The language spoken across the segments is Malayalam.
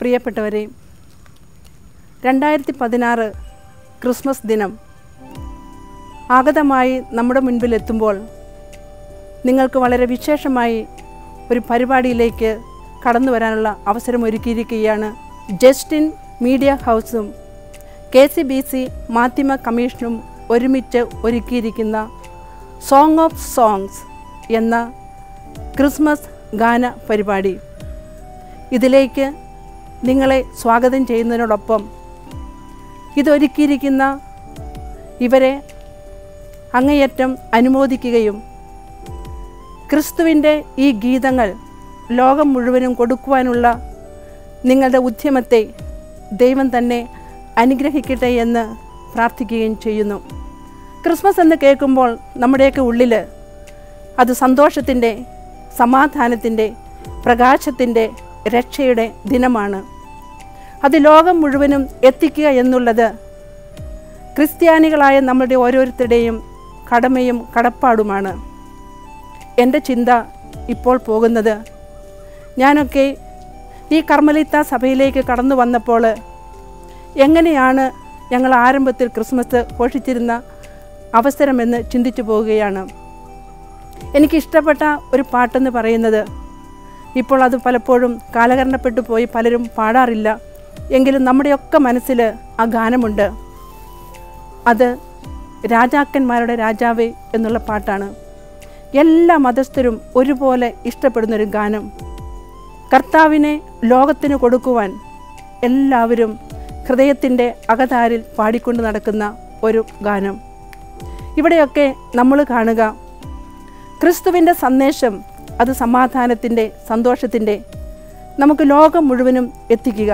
പ്രിയപ്പെട്ടവരെ രണ്ടായിരത്തി പതിനാറ് ക്രിസ്മസ് ദിനം ആഗതമായി നമ്മുടെ മുൻപിൽ എത്തുമ്പോൾ നിങ്ങൾക്ക് വളരെ വിശേഷമായി ഒരു പരിപാടിയിലേക്ക് കടന്നു വരാനുള്ള അവസരം ഒരുക്കിയിരിക്കുകയാണ് ജസ്റ്റിൻ മീഡിയ ഹൗസും കെ സി ബി സി മാധ്യമ കമ്മീഷനും ഒരുമിച്ച് ഒരുക്കിയിരിക്കുന്ന സോങ് ഓഫ് സോങ്സ് എന്ന ക്രിസ്മസ് ഗാന പരിപാടി ഇതിലേക്ക് നിങ്ങളെ സ്വാഗതം ചെയ്യുന്നതിനോടൊപ്പം ഇതൊരുക്കിയിരിക്കുന്ന ഇവരെ അങ്ങേയറ്റം അനുമോദിക്കുകയും ക്രിസ്തുവിൻ്റെ ഈ ഗീതങ്ങൾ ലോകം മുഴുവനും കൊടുക്കുവാനുള്ള നിങ്ങളുടെ ഉദ്യമത്തെ ദൈവം തന്നെ അനുഗ്രഹിക്കട്ടെ എന്ന് പ്രാർത്ഥിക്കുകയും ചെയ്യുന്നു ക്രിസ്മസ് എന്ന് കേൾക്കുമ്പോൾ നമ്മുടെയൊക്കെ ഉള്ളിൽ അത് സന്തോഷത്തിൻ്റെ സമാധാനത്തിൻ്റെ പ്രകാശത്തിൻ്റെ രക്ഷയുടെ ദിനമാണ് അത് ലോകം മുഴുവനും എത്തിക്കുക എന്നുള്ളത് ക്രിസ്ത്യാനികളായ നമ്മുടെ ഓരോരുത്തരുടെയും കടമയും കടപ്പാടുമാണ് എൻ്റെ ചിന്ത ഇപ്പോൾ പോകുന്നത് ഞാനൊക്കെ ഈ കർമ്മലിത്ത സഭയിലേക്ക് കടന്നു വന്നപ്പോൾ എങ്ങനെയാണ് ഞങ്ങൾ ആരംഭത്തിൽ ക്രിസ്മസ് ഘോഷിച്ചിരുന്ന അവസരമെന്ന് ചിന്തിച്ചു പോവുകയാണ് എനിക്കിഷ്ടപ്പെട്ട ഒരു പാട്ടെന്ന് പറയുന്നത് ഇപ്പോൾ അത് പലപ്പോഴും കാലകരണപ്പെട്ടു പോയി പലരും പാടാറില്ല എങ്കിലും നമ്മുടെയൊക്കെ മനസ്സിൽ ആ ഗാനമുണ്ട് അത് രാജാക്കന്മാരുടെ രാജാവേ എന്നുള്ള പാട്ടാണ് എല്ലാ മതസ്ഥരും ഒരുപോലെ ഇഷ്ടപ്പെടുന്നൊരു ഗാനം കർത്താവിനെ ലോകത്തിന് കൊടുക്കുവാൻ എല്ലാവരും ഹൃദയത്തിൻ്റെ അകതാരിൽ പാടിക്കൊണ്ട് നടക്കുന്ന ഒരു ഗാനം ഇവിടെയൊക്കെ നമ്മൾ കാണുക ക്രിസ്തുവിൻ്റെ സന്ദേശം അത് സമാധാനത്തിൻ്റെ സന്തോഷത്തിൻ്റെ നമുക്ക് ലോകം മുഴുവനും എത്തിക്കുക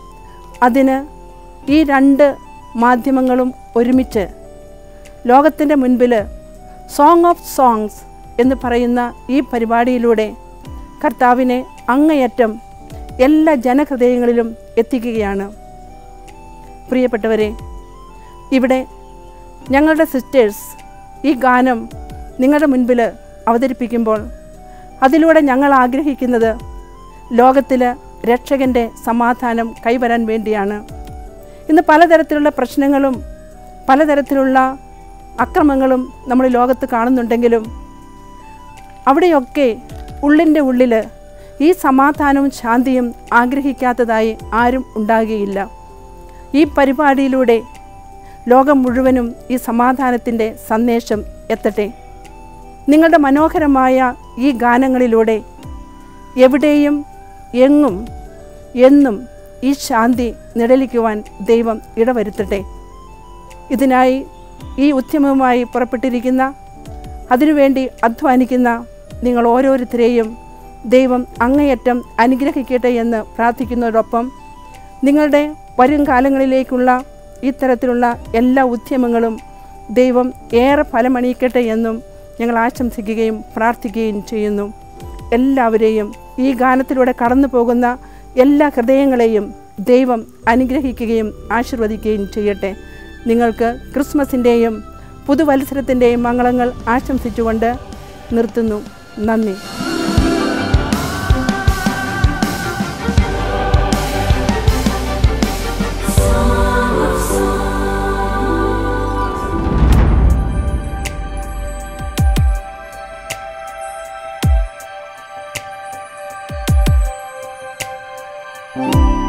അതിന് ഈ രണ്ട് മാധ്യമങ്ങളും ഒരുമിച്ച് ലോകത്തിൻ്റെ മുൻപിൽ സോങ് ഓഫ് സോങ്സ് എന്ന് പറയുന്ന ഈ പരിപാടിയിലൂടെ കർത്താവിനെ അങ്ങേയറ്റം എല്ലാ ജനഹൃദയങ്ങളിലും എത്തിക്കുകയാണ് പ്രിയപ്പെട്ടവരെ ഇവിടെ ഞങ്ങളുടെ സിസ്റ്റേഴ്സ് ഈ ഗാനം നിങ്ങളുടെ മുൻപിൽ അവതരിപ്പിക്കുമ്പോൾ അതിലൂടെ ഞങ്ങൾ ആഗ്രഹിക്കുന്നത് ലോകത്തിൽ രക്ഷകൻ്റെ സമാധാനം കൈവരാൻ വേണ്ടിയാണ് ഇന്ന് പലതരത്തിലുള്ള പ്രശ്നങ്ങളും പലതരത്തിലുള്ള അക്രമങ്ങളും നമ്മൾ ലോകത്ത് കാണുന്നുണ്ടെങ്കിലും അവിടെയൊക്കെ ഉള്ളിൻ്റെ ഉള്ളിൽ ഈ സമാധാനവും ശാന്തിയും ആഗ്രഹിക്കാത്തതായി ആരും ഉണ്ടാകുകയില്ല ഈ പരിപാടിയിലൂടെ ലോകം മുഴുവനും ഈ സമാധാനത്തിൻ്റെ സന്ദേശം എത്തട്ടെ നിങ്ങളുടെ മനോഹരമായ ഈ ഗാനങ്ങളിലൂടെ എവിടെയും എങ്ങും എന്നും ഈ ശാന്തി നിഴലിക്കുവാൻ ദൈവം ഇടവരുത്തട്ടെ ഇതിനായി ഈ ഉദ്യമവുമായി പുറപ്പെട്ടിരിക്കുന്ന അതിനുവേണ്ടി അധ്വാനിക്കുന്ന നിങ്ങൾ ഓരോരുത്തരെയും ദൈവം അങ്ങേയറ്റം അനുഗ്രഹിക്കട്ടെ എന്ന് പ്രാർത്ഥിക്കുന്നതോടൊപ്പം നിങ്ങളുടെ വരും കാലങ്ങളിലേക്കുള്ള ഇത്തരത്തിലുള്ള എല്ലാ ഉദ്യമങ്ങളും ദൈവം ഏറെ ഫലമണിയിക്കട്ടെ എന്നും ഞങ്ങൾ ആശംസിക്കുകയും പ്രാർത്ഥിക്കുകയും ചെയ്യുന്നു എല്ലാവരെയും ഈ ഗാനത്തിലൂടെ കടന്നു പോകുന്ന എല്ലാ ഹൃദയങ്ങളെയും ദൈവം അനുഗ്രഹിക്കുകയും ആശീർവദിക്കുകയും ചെയ്യട്ടെ നിങ്ങൾക്ക് ക്രിസ്മസിൻ്റെയും പുതുവത്സരത്തിൻ്റെയും മംഗളങ്ങൾ ആശംസിച്ചുകൊണ്ട് നിർത്തുന്നു നന്ദി thank you